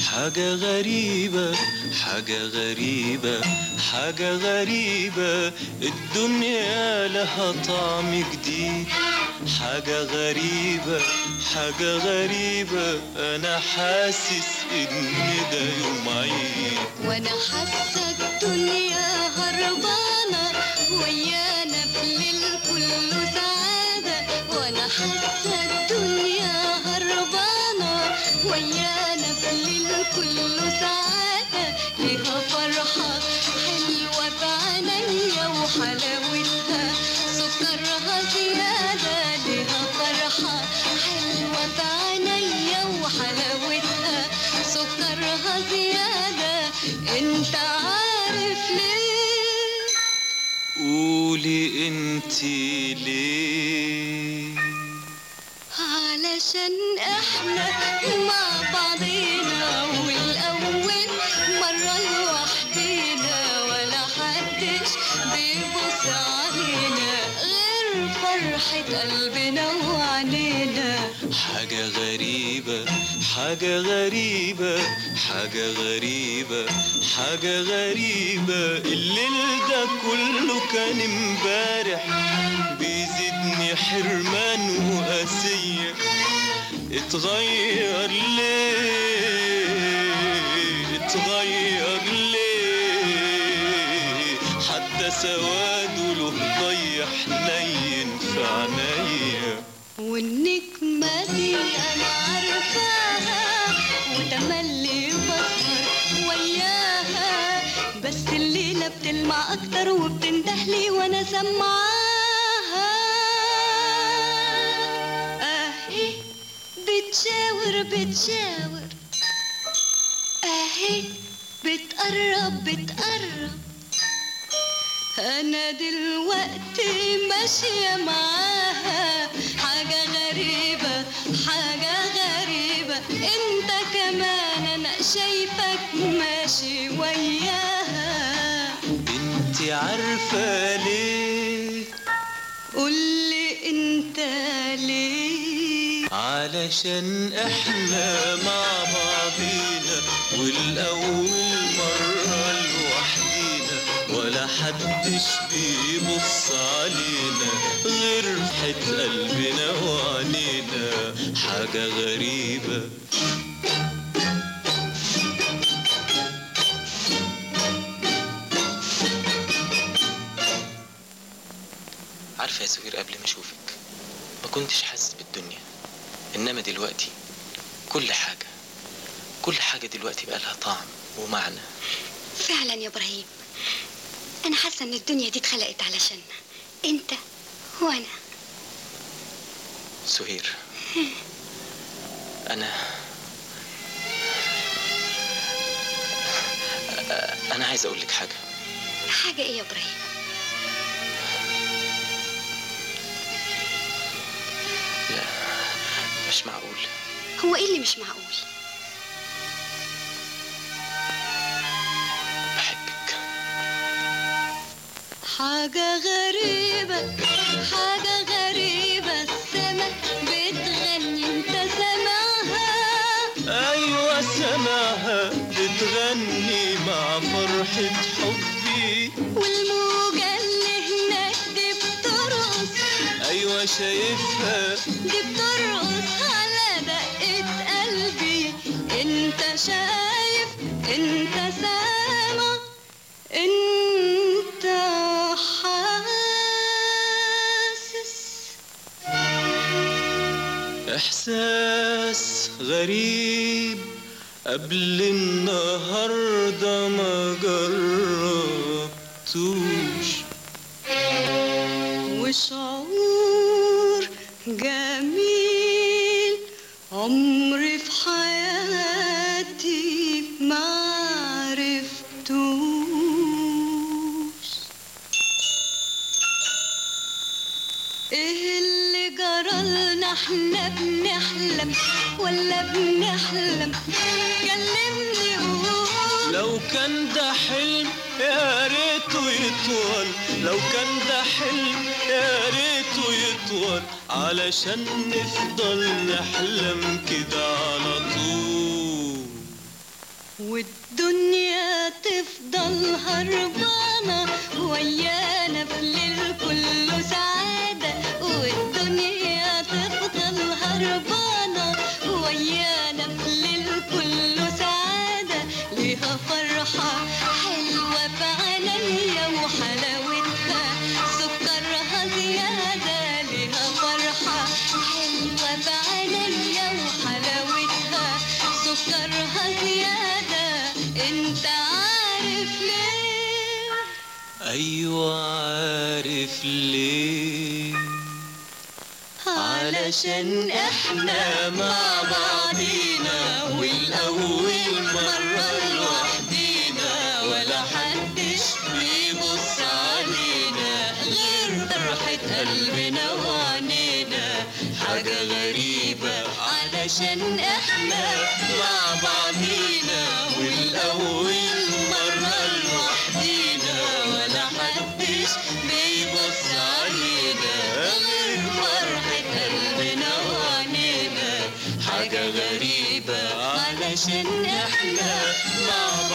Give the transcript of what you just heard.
حاجة غريبة حاجة غريبة حاجة غريبة الدنيا لها طعم جديد حاجة غريبة حاجة غريبة أنا حاسس إن ده يوم عيد وانا حاسه الدنيا هربانه ويانا في الليل كله سعاده وانا حاسه الدنيا هربانه ويانا في الليل كله سعاده ليها فرحه حلوه في عينيا وحلاوتها سكرها زياده ليها فرحه حلوه في عينيا وحلاوتها سكرها زيادة انت عارف ليه قولي انتي ليه علشان احنا مع بعضينا والاول مرة لوحدينا ولا حدش بيبص علينا غير فرحة قلبنا وعنينا حاجة غريبة حاجة غريبة حاجة غريبة حاجة غريبة الليل ده كله كان امبارح بيزيدني حرمان وقاسية اتغير ليه اتغير ليه حتى سواده له ضي حنين في عينيا والنجمة دي أنا عارفاها وتملي بسهر وياها بس الليلة بتلمع أكتر وبتندهلي وأنا سمعاها أهي بتشاور بتشاور أهي بتقرب بتقرب أنا دلوقتي ماشية معاها حاجة غريبة حاجة غريبة أنت كمان أنا شايفك ماشي وياها انتي عارفة ليه قولي أنت ليه علشان احنا مع بعضينا والاول مرة لوحدينا ولا حدش بيبص علينا غير فرحة قلبنا وعنينا حاجة غريبة عارفة يا سهير قبل ما اشوفك ما كنتش حاسس بالدنيا انما دلوقتي كل حاجة كل حاجة دلوقتي بقى لها طعم ومعنى فعلا يا إبراهيم أنا حاسة إن الدنيا دي اتخلقت علشاننا أنت وأنا سهير انا انا عايز اقول لك حاجة حاجة إيه يا إبراهيم لا مش معقول هو إيه اللي مش معقول بحبك حاجة غريبة حاجة غريبة السما بتغني انت سامعها ايوه سمعها بتغني مع فرحة حبي والموجة اللي هناك دي بترقص ايوه شايفها دي بترقص على دقة قلبي انت شايف انت سامع انت حاسس احساس غريب قبل النهارده ما جربتوش وشعور جميل عمري في حياتي ما عرفتوش ايه اللي جرالنا احنا بنحلم ولا بنحلم كلمني قول لو كان ده حلم يا ريته يطول لو كان ده حلم يا ريته يطول علشان نفضل نحلم كده على طول والدنيا تفضل هربانة ويانا في الليل كله سعادة والدنيا تفضل هربانة ويانا في الليل كله سعادة ليها فرحة حلوة في عينيا وحلاوتها سكرها زيادة ليها فرحة حلوة في عينيا وحلاوتها سكرها زيادة انت عارف ليه ايوه عارف ليه علشان احنا مع بعضينا والاول مرة لوحدينا ولا حدش بيبص علينا غير فرحة قلبنا وعنينا حاجة غريبة علشان احنا مع بعضينا والاول مرة لوحدينا ولا حدش بيبص علينا غير فرحة قلبنا وعنينا حاجة غريبة علشان احنا مع